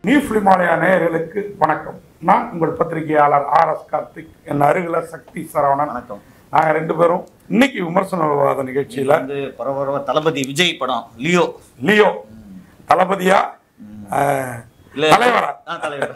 New ஃபிலிமாலயா நேயர்களுக்கு வணக்கம் நான் உங்கள் பத்திரிகையாளர் ஆர் எஸ் கார்த்திக் என் அருகில சக்தி சரவணன் வணக்கம் நாங்க ரெண்டு பேரும் இன்னைக்கு விமர்சன விவாத நிகழ்ச்சியில வந்து பரபரப்பா தளபதி விஜய் படம் லியோ லியோ தளபதியா அஹ், இல்ல தலைவரா ஆ, தலைவர்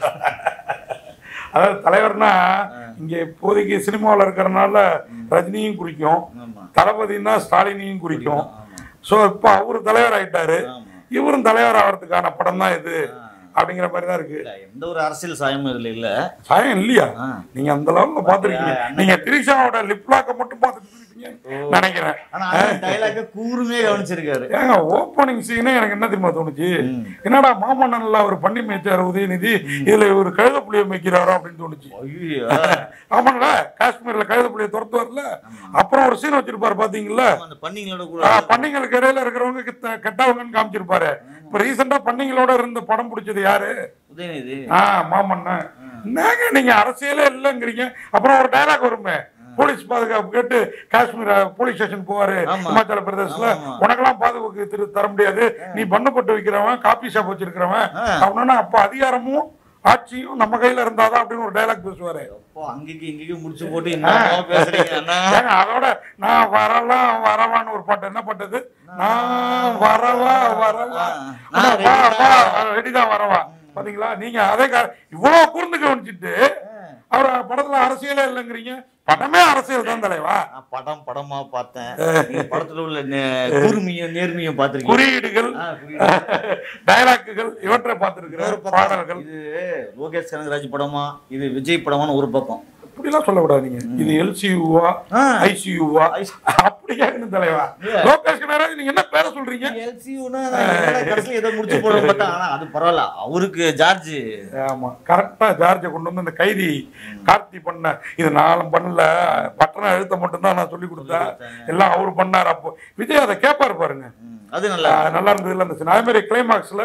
அதாவது தலைவர்னா இங்க இப்போதைக்கு சினிமாவில் இருக்கிறனால ரஜினியும் குறிக்கும் ஆமா தளபதினா ஸ்டாலினையும் குறிக்கும் ஆமா ஸோ இப்போ அவரு தலைவர் ஆயிட்டாரு ஆமா இவரும் தலைவர் ஆகிறதுக்கான படம் தான் இது ஆ. அப்படிங்கிற மாதிரி தான் இருக்கு இல்ல எந்த ஒரு அரசியல் சாயமும் இதுல இல்ல சாயம் இல்லையா ஆ. நீங்க அந்த அளவுக்கு பாத்துருக்கீங்க அண்ணன் நீங்க திரிஷாவோட லிப்லாக்க மட்டும் பார்த்துட்டு இருப்பீங்க நினைக்கிறேன் ஆனா டைலாக கூர்மையே கவனிச்சிருக்காரு ஏங்க ஓப்பனிங் சீனே எனக்கு என்ன தெரியுமா தோணுச்சு ம். என்னடா மாமன்னன்ல அவர் பண்ணி மேய்ச்சார் உதயநிதி இதுல இவர் கழுத புளிய மேய்க்கிறாரோ அப்படின்னு தோணுச்சு ஐயோ ஆமாங்களா காஷ்மீர்ல கழுத புளிய துரத்துவார்ல அப்புறம் ஒரு சீன் வச்சிருப்பாரு பாத்தீங்களா ஆமா, அந்த பண்ணிங்களோட கூட ஆ, பண்ணைங்களுக்கு இடையில இருக்கிறவங்க கிட்ட- கெட்டவங்கன்னு காமிச்சிருப்பாரு இப்ப ரீசெண்டா பண்ணைங்களோட இருந்த படம் பிடிச்சது யாரு உதயநிதி ஆ மாமன்னன் என்னங்க நீங்க அரசியலே இல்லைங்கிறீங்க அப்புறம் ஒரு டயலாக் வருமே போலீஸ் பாதுகாப்பு கேட்டு காஷ்மீர் போலீஸ் ஸ்டேஷன் போவாரு ஆமா. இமாச்சல பிரதேசல ஆமா. உனக்கெல்லாம் பாதுகாப்பு திரு தர முடியாது நீ பண்ணு போட்டு வைக்கிறவன் காபி ஷாப் வச்சிருக்கிறவன் ஆ. அப்படின்னா அப்ப அதிகாரமும் ஆட்சியும் நம்ம கையில இருந்தாதான் அப்படின்னு ஒரு டயலாக் பேசுவாரு அப்போ அங்கேயும் இங்கேயும் முடிச்சு போட்டு என்ன பேசுறீங்க அண்ணா ஏங்க அதோட நான் வரலாம் வரவான்னு ஒரு பாட்டு என்ன பாட்டது நான் வரவா வரவா நான் வா, வா, ready ரெடிதான் வரவா பாத்தீங்களா நீங்க அதே கா- இவ்வளவு கூர்ந்து கவனிச்சுட்டு அவர் படத்துல அரசியலே இல்லைங்கிறீங்க படமே அரசியல் தான் தலைவா நான் படம் படமா பார்த்தேன் நீங்க படத்துல உள்ள நே- கூர்மையும் நேர்மையும் பார்த்திருக்கீங்க குறியீடுகள் ஆ, புரியுது. டயலாக்குகள் இவற்றை பார்த்திருக்கிற இன்னொரு பக்கம் பாடல்கள் இது லோகேஷ் கனகராஜ் படமா இது விஜய் படமான்னு ஒரு பக்கம் இப்படிலாம் சொல்லக்கூடாது நீங்க இது எல்சியூவா ஆ. ஐசியூவா ICU. அப்படி கேட்கணும் தலைவா இல்ல. லோகேஷ் கனகராஜ் நீங்க என்ன பேரை சொல்றீங்க LCU னா நான் என்னடா கடைசியில ஏதோ முடிச்சு போட மாட்டேன் ஆனா அது பரவாயில்ல அவருக்கு ஜார்ஜ் ஆமா கரெக்டா ஜார்ஜை கொண்டு வந்து அந்த கைதி கார்த்தி பண்ண இது நானும் பண்ணல பட்டணம் எழுத்த மட்டும்தான் நான் சொல்லி கொடுத்தேன் எல்லாம் அவரு பண்ணாரு அப்போ விஜய் அதை கேட்பாரு பாருங்க ம், அது நல்லா ஆஹ் நல்லா இருந்தது இல்லை அந்த scene. அதே மாதிரி கிளைமாக்ஸ்ல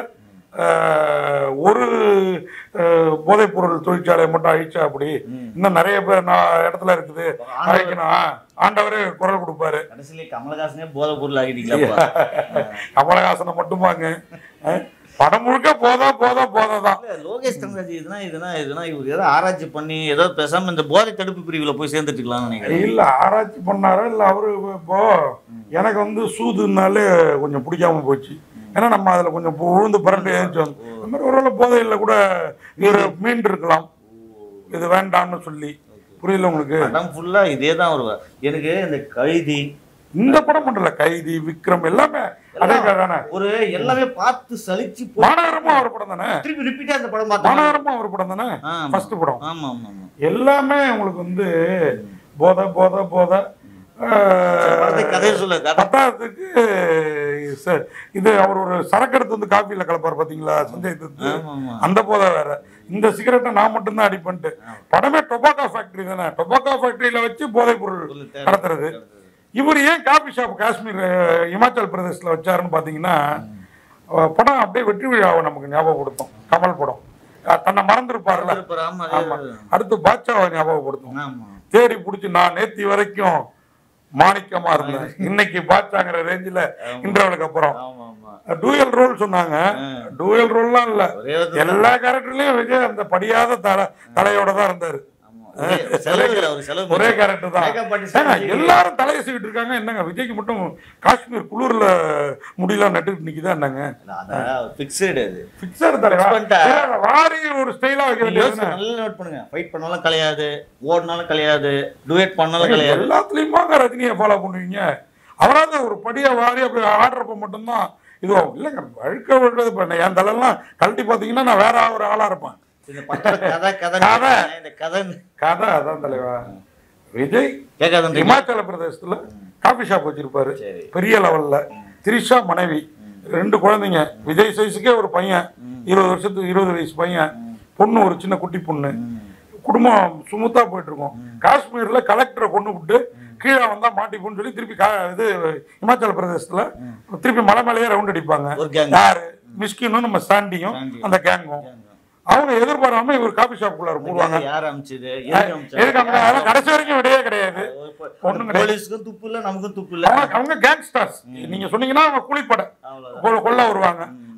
ஒரு ஆஹ், போதைப் பொருள் தொழிற்சாலையை மட்டும் அழிச்சா அப்படி இன்னும் நிறைய பேர் நான் இடத்துல இருக்குது அழிக்கணும் ஆண்டவரே குரல் கொடுப்பாரு கடைசியில கமலஹாசனே போதை பொருள் ஆகிட்டீங்களா கமலஹாசனை மட்டுமாங்க ஆஹ், படம் முழுக்க போதா போதா போதா தான் இல்ல லோகேஷ் கனகராஜ் இதுனா இதுனா இதுனா இவர் ஏதோ ஆராய்ச்சி பண்ணி ஏதோ பேசாம இந்த போதை தடுப்பு பிரிவுல போய் சேர்ந்துட்டுக்கலாம்னு நினைக்கிறேன் இல்ல ஆராய்ச்சி பண்ணாரா இல்ல அவரு இப்போ எனக்கு வந்து சூதுனாலே கொஞ்சம் பிடிக்காம போச்சு ஏன்னா நம்ம அதுல கொஞ்சம் பு- உழுந்து பரண்டு ஏறிச்சோம் அந்த மாதிரி ஒருவேளை போதையில கூட இவர் மீண்டு இருக்கலாம் இது வேண்டாம்னு சொல்லி புரியல உங்களுக்கு படம் ஃபுல்லா இதே தான் வருவார் எனக்கு இந்த கைதி இந்த படம் மட்டும் இல்ல கைதி விக்ரம் எல்லாமே அதே கதை தானே ஒரு எல்லாமே பார்த்து சலிச்சு போய் மாநகரமும் அவர் படம் தானே திருப்பி ரிப்பீட்டா அந்த படம் பார்த்தேன் மாநகரமும் அவர் படம் தானே ஆமா. ஃபர்ஸ்ட் படம் ஆமா ஆமா ஆமா எல்லாமே உங்களுக்கு வந்து போதை போதை போதை ஆஹ், படத்தை கதையை சொல்லு கதை பத்தாவதுக்கு ச- இது அவர் ஒரு சரக்கு எடுத்து வந்து காஃபியில் கலப்பார் பாத்தீங்களா சஞ்சய் தத்து ஆமா ஆமா அந்த போதை வேற இந்த சிகரெட்டை நான் மட்டும்தான் அடிப்பேன்ட்டு படமே டொபாக்கோ ஃபேக்டரி தானே டொபாக்கோ ஃபேக்டரியில வச்சு போதைப் பொருள் சொல்லு தேவை. கடத்துறது இவர் ஏன் காபி ஷாப் காஷ்மீர் அஹ், இமாச்சல் பிரதேஷ்ல வச்சாருன்னு பாத்தீங்கன்னா அஹ், படம் அப்படியே வெற்றி விழாவை நமக்கு ஞாபகப்படுத்தும் கமல் படம் அஹ், தன்னை மறந்துருப்பார்ல இருப்பாரு, ஆமா ஆமா அது- அடுத்து பாட்சாவை ஞாபகப்படுத்தும் ஆமா தேடி பிடிச்சி நான் நேத்தி வரைக்கும் மாணிக்கமா இருந்தேன் இன்னைக்கு பாட்சாங்கிற ரேஞ்சில இன்றவளுக்கு அப்புறம் ஆமா ஆமா டூயல் ரோல் சொன்னாங்க டூயல் ரோல்லாம் இல்ல ஒரே ஒரு எல்லா கேரக்டர்லயும் விஜய் அந்த படியாத தலை தலையோட தான் இருந்தாரு ஆமா. ஒரே- செலவு இல்ல, ஒரு செலவு ஒரே மிச்சம். கேரக்டர் தான் Makeup artist ஏங்க, விஜய். எல்லாரும் தலையை சீவிட்டு இருக்காங்க என்னங்க விஜய்க்கு மட்டும் காஷ்மீர் குளிர்ல முடியெல்லாம் நட்டுட்டு நிக்குதா என்னங்க இல்ல, அதான் fixed அது. பிக்சர் தலைவா பண்ணிட்டா. ஏங்க, வாரி ஒரு ஸ்டைலா வைக்க நீங்க யோசிச்சு வேண்டியது நல்லா note பண்ணுங்க. Fight பண்ணாலும் கலையாது, ஓடுனாலும் கலையாது, duet பண்ணாலும் கலையாது. எல்லாத்துலயுமாங்க ரஜினியை ஃபாலோ பண்ணுவீங்க அவராவது ஒரு படியை வாரி அப்படி ஆடுறப்ப மட்டும்தான் இதுவும் இல்லைங்க வழுக்க விடுறது பண்ண என் தலையெல்லாம் கழட்டி பார்த்தீங்கன்னா நான் வேற ஒரு ஆளா இருப்பேன் இந்த படத்தோட கதை, கதை கதை. இந்த கதை கதை அதான் தலைவா விஜய் கேட்காதுன்றீங்க? இமாச்சல பிரதேசத்துல காபி ஷாப் வச்சிருப்பாரு சரி. பெரிய லெவல்ல திரிஷா மனைவி ரெண்டு குழந்தைங்க விஜய் சைஸுக்கே ஒரு பையன் இருபது வருஷத்துக்கு இருபது வயசு பையன் பொண்ணு ஒரு சின்ன குட்டி பொண்ணு குடும்பம் சுமுத்தா போயிட்டு இருக்கும் காஷ்மீர்ல கலெக்டரை கொண்டு விட்டு கீழே வந்தா மாட்டிப்போன்னு சொல்லி திருப்பி கா- இது இமாச்சல பிரதேசத்துல திருப்பி மலை மேலேயே ரவுண்ட் அடிப்பாங்க ஒரு gang. யாரு மிஸ்கினும் நம்ம சாண்டியும் சாண்டியும். அந்த கேங்கும் அவங்க எதிர்பாராம இவர் காபி ஷாப்புக்குள்ள போடுவாங்க யார் அமிச்சது? எதுக்கு அமிச்சாங்க? எதுக்கு அவங்க அதெல்லாம் கடைசி வரைக்கும் விடையே கிடையாது ஒண்ணும் கிடையாது. போலீஸ்க்கும் துப்பு இல்ல நமக்கும் துப்பு இல்ல அவங்க அவங்க கேங்ஸ்டர்ஸ் நீங்க சொன்னீங்கன்னா அவங்க கூலிப்படை அவ்வளவுதான். கொ- கொல்ல வருவாங்க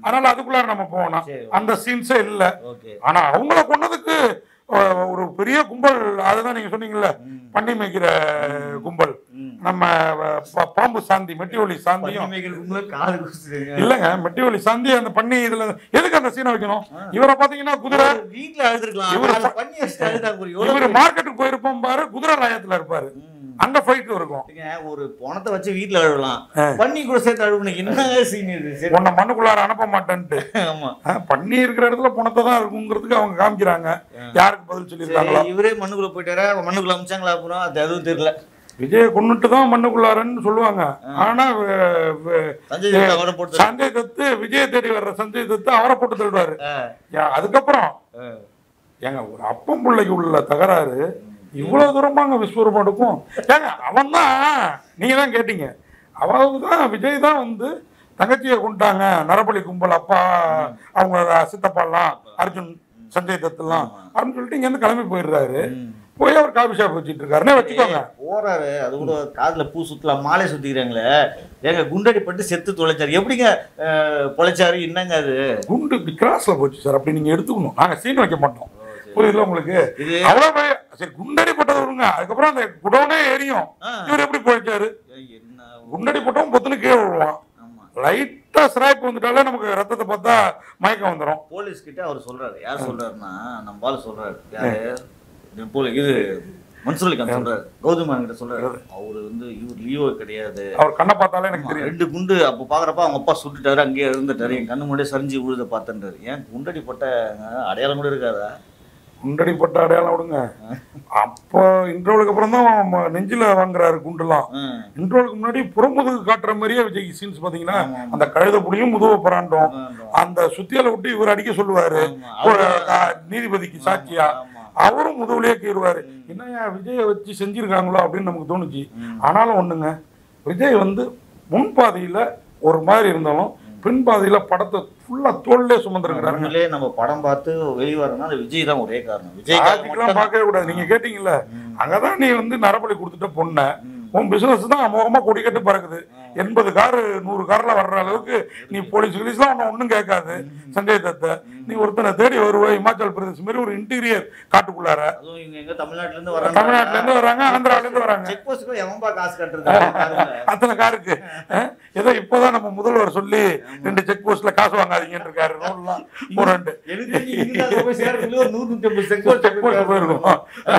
அதனால அதுக்குள்ளார நம்ம போகணும் சரி. அந்த சீன்ஸே இல்லை ஓகே ஆனா அவங்கள கொன்னதுக்கு அஹ், ஒரு பெரிய கும்பல் அதுதான் நீங்க சொன்னீங்கல்ல ம். பண்ணி மேய்க்கிற கும்பல் ம். நம்ம அஹ், பா- பாம்பு சாந்தி மெட்டிவொலி சாந்தியும் பன்னிமைகளுக்குள்ள காது குத்துறீங்க. இல்லங்க மெட்டிவொலி சாந்தி அந்த பண்ணி இதுல எதுக்கு அந்த சீனை வைக்கணும் இவரை பாத்தீங்கன்னா குதிரை அவரு வீட்ல அழுதுருக்கலாம் இவரு அதை பண்ணி வச்சுட்டு அழுதாங்க ஒரு எவ்வளவு இவரு மார்க்கெட்டுக்கு போயிருப்போம் பாரு குதிரை லயத்துல இருப்பாரு ம். அங்க ஃபைட் இருக்கும் ஏங்க, ஒரு பணத்தை வச்சு வீட்ல அழுவலாம் பண்ணி கூட சேர்த்து அழுவணும் என்ன சீன் இது சரி. உன்னை மண்ணுக்குள்ளார அனுப்ப மாட்டேன்ட்டு ஆமா அஹ், பண்ணி இருக்கிற இடத்துல பணத்தை தான் இருக்குங்கிறதுக்கு அவங்க காமிக்கிறாங்க யாருக்கு பதில் சொல்லியிருக்காங்களோ சரி, இவரே மண்ணுக்குள்ள போயிட்டாரா மண்ணுக்குள்ள அமிச்சாங்களா அப்புறம் அது அதுவும் தெரியல விஜய கொன்னுட்டு தான் மண்ணுக்குள்ளாரன்னு சொல்லுவாங்க ஆனா வ- வ- சஞ்சய் தத் அவரை போட்டு சஞ்சய் தத்து விஜய தேடி வர்ற சஞ்சய் தத்து அவரை போட்டு தள்ளுவாரு ஆ, ஏன், அதுக்கப்புறம் ஆ. ஏங்க ஒரு அப்பம் பிள்ளைக்கு உள்ள தகராறு இவ்வளவு தூரமாங்க விஸ்வரூபம் எடுக்கும் ஏங்க அவன் தான் நீங்க தான் கேட்டீங்க அவங்க தான் விஜய் தான் வந்து தங்கச்சியை கொண்டாங்க நரபலி கும்பல் அப்பா அவங்க சித்தப்பாலாம் அர்ஜுன் சஞ்சய் தத்துலாம் அப்படின்னு சொல்லிட்டு இங்க இருந்து கிளம்பி போயிடுறாரு ம். போய் அவர் காபி ஷாப் வச்சிட்டு இருக்காருன்னே வச்சுக்கோங்க போறாரு அது கூட காதுல பூ சுத்தலாம் மாலை சுத்திக்கிறாங்களே ஏங்க குண்டடி பட்டு செத்து தொலைச்சாரு எப்படிங்க அஹ், பொழைச்சாரு என்னங்க அது குண்டு கிராஸ்ல போச்சு சார் அப்படி நீங்க எடுத்துக்கணும் நாங்க சீன் வைக்க மாட்டோம் புரியுதுல உங்களுக்கு இது அவ்வளவு பெரிய- சரி குண்டடி போட்டது விடுங்க அதுக்கப்புறம் அந்த குடோனே எரியும் ஆ. இவர் எப்படி போயிச்சாரு ஏய், என்ன குண்டடி போட்டவன் பொத்துன்னு கீழே விழுவான் ஆமா லைட்டா சிராய்ப்பு வந்துட்டாலே நமக்கு ரத்தத்தை பார்த்தா மயக்கம் வந்துடும் போலீஸ் கிட்ட அவர் சொல்றாரு யார் சொல்றாருன்னா நம்ம ஆளு சொல்றாரு யாரு இது போல இது மன்சூர் அலிகான் சொல்றாரு கௌதமன் கிட்ட சொல்றாரு அவரு வந்து இவர் லியோ கிடையாது அவர் கண்ணை பார்த்தாலே எனக்கு தெரியும் ரெண்டு குண்டு அப்போ பாக்குறப்ப அவங்க அப்பா சுட்டுட்டாரு அங்கேயே இருந்துட்டாரு என் கண்ணு முன்னாடியே சரிஞ்சு விழுத பார்த்தன்றாரு ஏன் குண்டடி போட்ட அடையாளம் கூட இருக்காதா குண்டடி போட்ட அடையாளம் விடுங்க அப்போ இன்டர்வலுக்கு அப்புறம் தான் ம- நெஞ்சில வாங்குறாரு குண்டுலாம் ம். இன்டர்வலுக்கு முன்னாடி புறமுதுகு காட்டுற மாதிரியே விஜய் சீன்ஸ் பாத்தீங்கன்னா ஆமா, ஆமா. அந்த கழுத புடியும் முதுவை பராண்டும் ஆமா. அந்த சுத்தியலை விட்டு இவர் அடிக்க சொல்லுவாரு ஆமா. ஒரு, ஆ, நீதிபதிக்கு சாட்சியா ஆமா. அவரும் முதுகுலயே கீறுவாரு என்னையா விஜயை வச்சு செஞ்சிருக்காங்களோ அப்படின்னு நமக்கு தோணுச்சு ம். ஆனாலும் ஒண்ணுங்க விஜய் வந்து முன்பாதையில ஒரு மாதிரி இருந்தாலும் பின் பாதையில படத்தை ஃபுல்லா தோல்லே சுமந்துருக்கிறாருங்க உண்மையிலேயே நம்ம படம் பார்த்து வெளியே வரணும்னா அது விஜய் தான் ஒரே காரணம் விஜய் லாஜிக்லாம் பார்க்கவே கூடாது நீங்க கேட்டீங்கல்ல அங்கதான் நீ வந்து நரபலி கொடுத்துட்ட பொண்ண உன் பிசினஸ் தான் அமோகமா கொடி கட்டு பறக்குது எண்பது காரு நூறு கார்ல வர்ற அளவுக்கு நீ போலீஸ் கிலீஸ்லாம் உன்னை ஒன்றும் கேட்காது சஞ்சய் தத்த நீ ஒருத்தனை தேடி வருவ இமாச்சல் பிரதேஷ் மாதிரி ஒரு இன்டீரியர் காட்டுக்குள்ளார அதுவும் இங்க எங்க தமிழ்நாட்டுல இருந்து வராங்க தமிழ்நாட்டுல இருந்து வராங்க ஆந்திரால இருந்து வராங்க செக் போஸ்ட்க்கு எவன்பா காசு கட்டுறது அத்தனை காருக்கு அஹ், ஏதோ இப்போதான் நம்ம முதல்வர் சொல்லி ரெண்டு செக் போஸ்ட்ல காசு வாங்காதீங்கன்னு இருக்காரு ரோட்லாம் ஒரு ரெண்டு எனக்கு தெரிஞ்சு இங்கிருந்து போய் சேர்றதுக்குள்ள ஒரு நூறு நூத்தி ஐம்பது செக் போஸ்ட் செக் போஸ்ட் போயிருக்கும்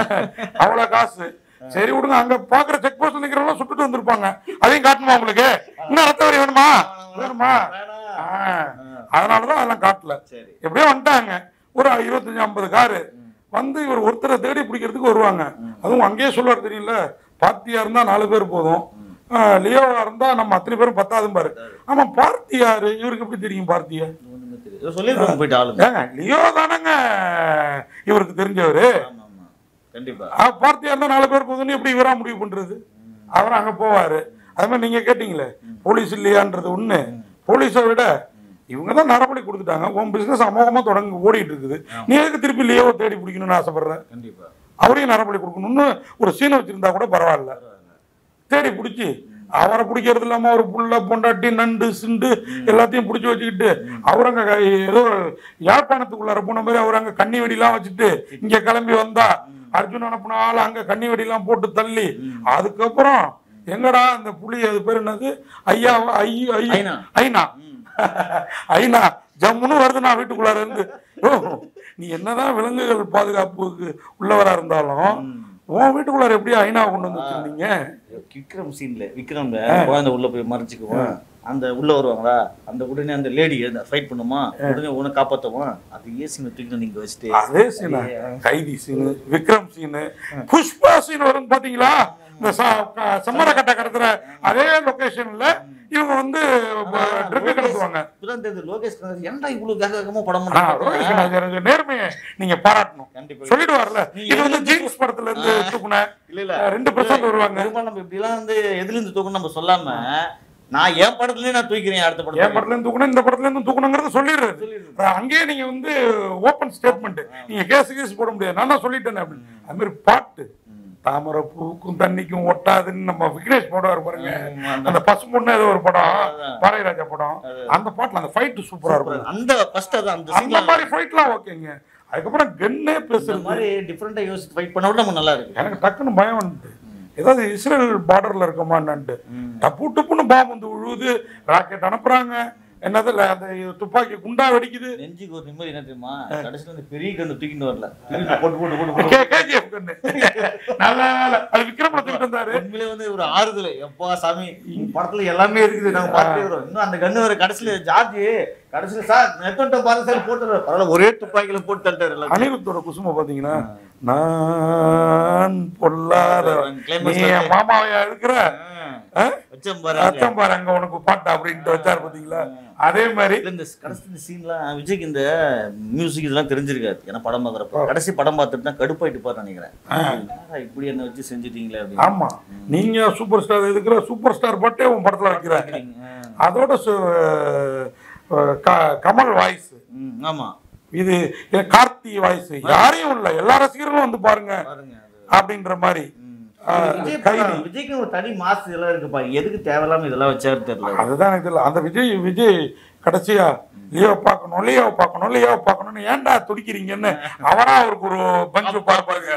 அவ்வளவு காசு சரி விடுங்க அங்க பாக்குற செக் போஸ்ட் நிக்கிறவங்க சுட்டுட்டு வந்திருப்பாங்க அதையும் காட்டணுமா உங்களுக்கு இன்னும் ரத்த வரி வேணுமா வேணுமா ஆ, அதனாலதான் அதெல்லாம் காட்டல சரி எப்படியோ வந்துட்டாங்க ஒரு இருபத்தஞ்சு ஐம்பது காரு வந்து இவர் ஒருத்தரை தேடி பிடிக்கிறதுக்கு வருவாங்க அதுவும் அங்கேயே சொல்லுவார் தெரியல பார்த்தியா இருந்தா நாலு பேர் போதும் ஆ, லியோவா இருந்தா நம்ம அத்தனை பேரும் பத்தாதும் பாரு ஆமா பார்த்தி யாரு இவருக்கு எப்படி தெரியும் பார்த்தியா ஒண்ணுமே தெரியாது சொல்லிருப்பாங்க போயிட்டு ஆளுங்க ஏங்க லியோ தானங்க இவருக்கு தெரிஞ்சவரு ஆமா ஆமா கண்டிப்பா ஆ, பார்த்தியா இருந்தா நாலு பேர் போதுன்னு எப்படி இவரா முடிவு பண்றது அவர் அங்க போவாரு அது மாதிரி நீங்க கேட்டீங்களே போலீஸ் இல்லையான்றது ஒண்ணு போலீஸை விட இவங்க தான் நரபடி கொடுத்துட்டாங்க உன் பிசினஸ் அமோகமா தொடங்க ஓடிட்டு இருக்குது நீ எதுக்கு திருப்பி லியோவை தேடி பிடிக்கணும்னு ஆசைப்படுற கண்டிப்பா அவரையும் நரபடி கொடுக்கணும்னு ஒரு சீனை வச்சிருந்தா கூட பரவாயில்ல தேடி பிடிச்சி அவரை பிடிக்கிறது இல்லாம ஒரு புள்ள பொண்டாட்டி நண்டு சிண்டு எல்லாத்தையும் பிடிச்சி வச்சுக்கிட்டு அவர் அங்க க- ஏதோ யாழ்ப்பாணத்துக்குள்ளார போன மாதிரி அவர் அங்க கண்ணி வெடிலாம் வச்சுட்டு இங்க கிளம்பி வந்தா அர்ஜுன் அனுப்புன ஆள் அங்க கண்ணி வெடிலாம் போட்டு தள்ளி அதுக்கப்புறம் எங்கடா அந்த புலி அது பேர் என்னது ஐயா ஐ ஐ ஐநா. ஐநா ஐநா ஜம்முன்னு வருது நான் வீட்டுக்குள்ளார இருந்து ஓ நீ என்னதான் விலங்குகள் பாதுகாப்புக்கு உள்ளவரா இருந்தாலும் உன் வீட்டுக்குள்ளார எப்படி ஐநா கொண்டு வந்து வச்சிருந்தீங்க விக்ரம் சீன்ல விக்ரம்ல குழந்தை உள்ள போய் மறைச்சிக்குவோம் அந்த உள்ள வருவாங்களா அந்த உடனே அந்த லேடி ஃபைட் பண்ணுமா உடனே உன்னை காப்பாத்துவோம் அது ஏசிங்க தூக்கி நீங்க வச்சுட்டு அதே scene Kaithi scene Vikram scene Pushpa scene வரும் பாத்தீங்களா இந்த ச- க- செம்மர கட்டை கடத்துற அதே லொகேஷன்ல இவங்க வந்து ட்ரிங்க் கடத்துவாங்க இப்பதான் தெரியுது லோகேஷ் கனகராஜ் ஏன்டா இவ்வளவு வேக வேகமா படம் ஆ, பண்றாங்க ரோஹித் கனகராஜ் நேர்மையை நீங்க பாராட்டணும் கண்டிப்பா சொல்லிடுவார்ல நீ இது வந்து எதுக்கு- ஜீன்ஸ் படத்துல இருந்து தூக்குன இல்ல இல்ல ரெண்டு பர்சன்ட் வருவாங்க பெரும்பாலும் நம்ம இப்படி எல்லாம் வந்து எதுல இருந்து தூக்கணும் நம்ம சொல்லாம நான் என் படத்துலயே நான் தூக்கிறேன் அடுத்த என் படம் படத்துல இருந்து தூக்கணும் இந்த படத்துல இருந்து தூக்கணுங்கிறத சொல்லிடுறது சொல்லிடுறது. அங்கேயே நீங்க வந்து ஓப்பன் ஸ்டேட்மெண்ட் நீங்க கேஸ் கேஸ் போட முடியாது நான் தான் சொல்லிட்டேன் அப்படின்னு அது மாதிரி பாட்டு தாமரை பூக்கும் தண்ணிக்கும் ஒட்டாதுன்னு நம்ம விக்னேஷ் போடுவார் பாருங்க ஆமா, அந்த- அந்த பசும்பொண்ணு ஏதோ ஒரு படம் அதான். பாரதிராஜா படம் அந்த பாட்டுல அந்த ஃபைட் சூப்பரா இருக்கும் அந்த ஃபர்ஸ்ட் அதான் அந்த அந்த சீன்ல மாதிரி ஃபைட்லாம் ஓகேங்க அதுக்கப்புறம் கன்னே இந்த பேசுறது மாதிரி டிஃப்ரெண்டா யோசிச்சு ஃபைட் பண்ண விட நம்ம நல்லா இருக்கு எனக்கு டக்குன்னு பயம் வந்துட்டு ஏதாவது இஸ்ரேல் பார்டர்ல இருக்கமான்னு டப்பு டப்புன்னு பாம்பு வந்து விழுவுது ராக்கெட் அனுப்புறாங்க என்னது இல்ல, அந்த துப்பாக்கி குண்டா வெடிக்குது நெஞ்சுக்கு ஒரு நிம்மதி என்ன தெரியுமா கடைசியில இந்த பெரிய கண்ணு தூக்கிட்டு வரல தூக்கிட்டு போட்டு போட்டு போட்டு போட்டு கே- KGF கண்ணு நல்ல வேலை. அது விக்ரம தூக்கிட்டு வந்தாரு உண்மையிலே வந்து ஒரு ஆறுதல் எப்பா சாமி உங்க படத்துல எல்லாமே இருக்குது நாங்க பார்த்துட்டே இருக்கிறோம் இன்னும் அந்த கண்ணு வர கடைசியில ஜார்ஜ் கடைசியில சார் நெத்தோட்ட பாருங்க சார் போட்டு பரவாயில்ல ஒரே துப்பாக்கியில போட்டு தள்ளிட்டாரு எல்லாம் அனிருத்தோட குசும பாத்தீங்கன்னா நான் பொல்லாத Climax நீ என் மாமாவையா இருக்கிற ஆ? வச்சம் பாரு அச்சம் பாரு அங்க உனக்கு பாட்டு அப்படின்ட்டு வச்சாரு பாத்தீங்களா அதே மாதிரி இல்ல, இந்த கடைசி இந்த சீன்லாம் விஜய்க்கு இந்த மியூசிக் இதெல்லாம் தெரிஞ்சிருக்காது ஏன்னா படம் பார்க்குறப்ப கடைசி படம் பார்த்துட்டு தான் கடுப்பாயிட்டு பாரு நினைக்கிறேன் என்னடா இப்படி என்ன வச்சு செஞ்சுட்டீங்களே அப்படின்னு ஆமா நீங்க சூப்பர் ஸ்டார் இருக்கிற சூப்பர் ஸ்டார் பாட்டே உன் படத்துல வைக்கிற ஆ. அதோட சு- அஹ் க- கமல் வாய்ஸ் ம், ஆமா இது இது கார்த்தி வாய்ஸ் யாரையும் இல்ல எல்லா ரசிகர்களும் வந்து பாருங்க பாருங்க அது. அப்படின்ற மாதிரி ம். ஆ, விஜய் கைதி. படம், விஜய்க்கு ஒரு தனி மாசு இதெல்லாம் இருக்குப்பா எதுக்கு தேவையில்லாம இதெல்லாம் வச்சாரு தெரியல அதுதான் எனக்கு தெரியல அந்த விஜய் விஜய் கடைசியா லியோ பார்க்கணும் லியோ பார்க்கணும் லியோ பார்க்கணும்னு ஏன்டா துடிக்கிறீங்கன்னு அவரா அவருக்கு ஒரு பஞ்சு பார்ப்பாங்க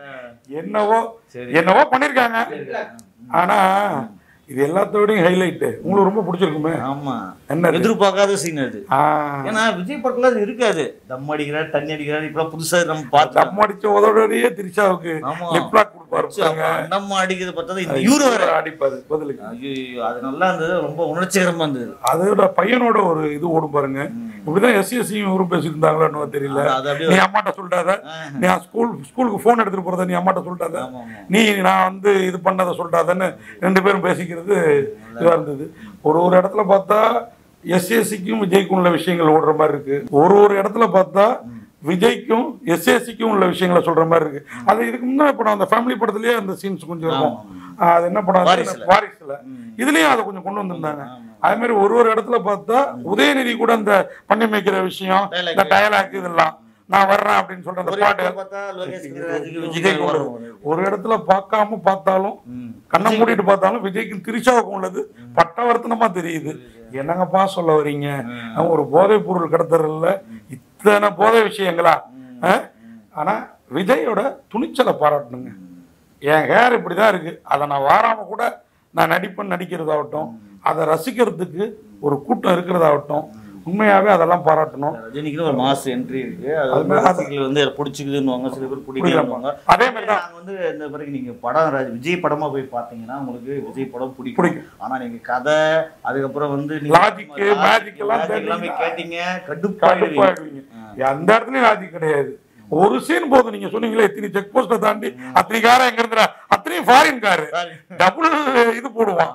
என்னவோ சரி. என்னவோ பண்ணிருக்காங்க ஆனா இது எல்லாத்தோடையும் ஹைலைட் உங்களுக்கு ரொம்ப பிடிச்சிருக்குமே ஆமா என்னது? எதிர்பார்க்காத சீன் அது ஆ, ஏன்னா விஜய் படத்துல அது இருக்காது தம் அடிக்கிறார் தண்ணி அடிக்கிறார் இப்பெல்லாம் புதுசா நம்ம பார்த்தோம் தம் அடிச்ச உதவியே திரிஷாவுக்கு ஆமா. லிப்லாக் கொடுப்பாரு நம்ம அடிக்கிறது பார்த்தா இந்த யூரோ வேற அடிப்பாரு பதிலுக்கு ஐயோ அது நல்லா இருந்தது ரொம்ப உணர்ச்சிகரமா இருந்தது அதோட பையனோட ஒரு இது ஓடும் பாருங்க இப்படிதான் எஸ்சிஎஸ்சியும் இவரும் பேசிட்டு இருந்தாங்களோ தெரியல அது- அது அப்படியே நீ அம்மாட்ட சொல்லிட்டாத நீ ஸ்கூல் ஸ்கூலுக்கு ஃபோன் எடுத்துட்டு போறத நீ அம்மாட்ட சொல்லிட்டாத ஆமா ஆமா நீ நான் வந்து இது பண்ணதை சொல்லிட்டாதன்னு ரெண்டு பேரும் பேசிக்கிறது இதுவா இருந்தது ஒரு ஒரு இடத்துல பார்த்தா எஸ்எஸ்சிக்கும் விஜய்க்கும் உள்ள விஷயங்கள் ஓடுற மாதிரி இருக்கு ஒரு ஒரு இடத்துல பார்த்தா விஜய்க்கும் எஸ்எஸ்சிக்கும் உள்ள விஷயங்களை சொல்ற மாதிரி இருக்கு அது இதுக்கு முன்னாடி படம் அந்த ஃபேமிலி படத்துலயே அந்த சீன்ஸ் கொஞ்சம் இருக்கும் ஆஹ் அது என்ன படம் அது? வாரிசுல. வாரிசுல இதுலயும் அதை கொஞ்சம் கொண்டு வந்திருந்தாங்க அதே மாதிரி ஒரு ஒரு இடத்துல பார்த்தா உதயநிதி கூட அந்த பண்ணி வைக்கிற விஷயம் Dialogue. இந்த டயலாக் இதெல்லாம் நான் வர்றேன் அப்படின்னு சொல்ற அந்த ஒரு பாட்டு இடத்துல பார்த்தா லோகேஷ் கனகராஜுக்கு விஜய் விஜய் கொண்டு வரும். வரும். ஒரு இடத்துல பார்க்காம பார்த்தாலும் ம். கண்ணை மூடிட்டு பார்த்தாலும் விஜய்க்கு திரிஷாவுக்கும் உள்ளது பட்டவர்த்தனமா தெரியுது என்னங்கப்பா சொல்ல வர்றீங்க அவன் ஒரு போதைப் பொருள் கடத்துறதுல இத்தனை போதை விஷயங்களா ஆ? ஆனா விஜயோட துணிச்சலை பாராட்டணுங்க என் ஹேர் இப்படிதான் இருக்கு அதை நான் வாராம கூட நான் நடிப்பேன் நடிக்கிறதாகட்டும் அதை ரசிக்கிறதுக்கு ஒரு கூட்டம் இருக்கிறதாகட்டும் உண்மையாவே அதெல்லாம் பாராட்டணும் ரஜினிக்குன்னு ஒரு மாஸ் என்ட்ரி இருக்கு அது அது வந்து மாதிரி ரசிகர்கள் வந்து பிடிச்சிக்குதுன்னு சில பேர் பிடிக்கலன்னுவாங்க அதே மாதிரி தான் நாங்க வந்து இந்த பிறகு நீங்க படம் ரஜ- விஜய் படமா போய் பாத்தீங்கன்னா உங்களுக்கு விஜய் படம் பிடிக்கும் பிடிக்கும். ஆனா நீங்க கதை அதுக்கப்புறம் வந்து Logic, magic எல்லாம் logic எல்லாமே தெரிஞ்சீங்கன்னா கேட்டீங்க கடுப்பாயிடுவீங்க கடுப்பாயிடுவீங்க அந்த இடத்துலயும் லாஜிக் கிடையாது ஒரு சீன் போதும் நீங்க சொன்னீங்களே இத்தனை செக் போஸ்ட தாண்டி அத்தனை காரம் எங்க இருந்தா அத்தனையும் ஃபாரின் காரு டபுள் இது போடுவான்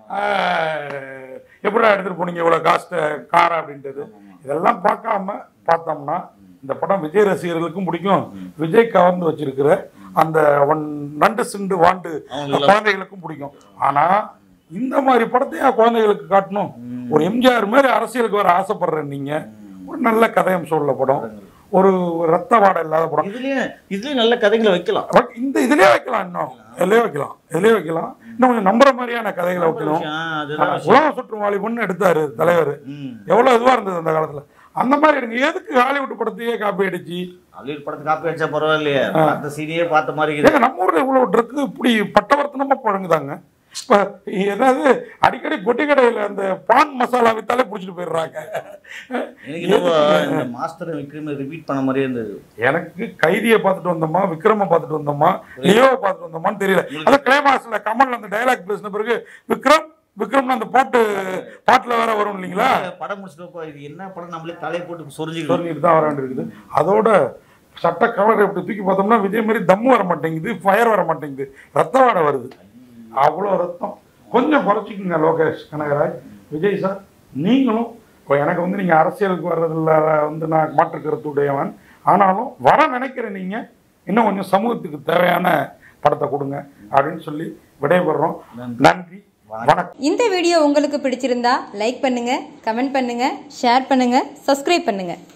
ஆஹ், எப்படிடா எடுத்துட்டு போனீங்க இவ்வளவு காஸ்ட் காரா அப்படின்றது இதெல்லாம் பார்க்காம பார்த்தோம்னா இந்த படம் விஜய் ரசிகர்களுக்கும் பிடிக்கும் விஜய் கவர்ந்து வச்சிருக்கிற அந்த ஒன் நண்டு சிண்டு வாண்டு அவங்களுக்கு குழந்தைகளுக்கும் பிடிக்கும் ஆனா இந்த மாதிரி படத்தையா குழந்தைகளுக்கு காட்டணும் ஒரு எம்ஜிஆர் மாதிரி அரசியலுக்கு வர ஆசைப்படுற நீங்க ஒரு நல்ல கதையம் சொல்ல படம் ஒரு ரத்த வாடை இல்லாத படம் இதுலயும் இதுலயும் நல்ல கதைகளை வைக்கலாம் பட் இந்த இதுலயே வைக்கலாம் இன்னும் இதுலயே வைக்கலாம் இதுலயே வைக்கலாம் இன்னும் கொஞ்சம் நம்புற மாதிரியான கதைகளை வைக்கணும் ஆ, அதுதான் விஷயம். உலகம் சுற்றும் வாலிபன் எடுத்தாரு தலைவர் ம். எவ்வளவு இதுவா இருந்தது அந்த காலத்துல அந்த மாதிரி எடுங்க எதுக்கு ஹாலிவுட் படத்தையே காப்பி அடிச்சு ஹாலிவுட் படத்துக்கு காப்பி அடிச்சா பரவாயில்லையே பார்த்த சீனியே பார்த்த மாதிரி இருக்குது ஏங்க நம்ம ஊர்ல இவ்வளவு ட்ரக்கு இப்படி பட்டவர்த்தனமா பழங்குதாங்க இப்ப ஏதாவது அடிக்கடி பொட்டி கடையில அந்த பான் மசாலா வித்தாலே புடிச்சிட்டு போயிடுறாங்க எனக்கு என்னவோ இந்த மாஸ்டர் விக்ரம் ரிப்பீட் பண்ண மாதிரியே இருந்தது எனக்கு கைதியை பார்த்துட்டு வந்தோமா விக்ரம பார்த்துட்டு வந்தோமா லியோவை பார்த்துட்டு வந்தோமான்னு தெரியல அது கிளைமாக்ஸ்ல கமல் அந்த டைலாக் பேசின பிறகு விக்ரம் விக்ரம்னு அந்த பாட்டு பாட்டுல வேற வரும் இல்லைங்களா படம் முடிச்சிட்டப்போ இது என்ன படம் நம்மளே தலையை போட்டு சொரிஞ்சுக்கணும் சொல்லிட்டு தான் வர வேண்டியிருக்குது அதோட சட்ட கலர் இப்படி தூக்கி பார்த்தோம்னா விஜய் மாதிரி தம்மு வர மாட்டேங்குது ஃபயர் வர மாட்டேங்குது ரத்த வாடை வருது அவ்வளோ ரத்தம் கொஞ்சம் குறைச்சிக்குங்க லோகேஷ் கனகராஜ் விஜய் சார் நீங்களும் இப்போ எனக்கு வந்து நீங்கள் அரசியலுக்கு வர்றதில்ல வந்து நான் மாற்று கருத்து உடையவன் ஆனாலும் வர நினைக்கிற நீங்கள் இன்னும் கொஞ்சம் சமூகத்துக்கு தேவையான படத்தை கொடுங்க அப்படின்னு சொல்லி விடைபெறுறோம் நன்றி வணக்கம் இந்த வீடியோ உங்களுக்கு பிடிச்சிருந்தா லைக் பண்ணுங்க கமெண்ட் பண்ணுங்க ஷேர் பண்ணுங்க சப்ஸ்கிரைப் பண்ணுங்க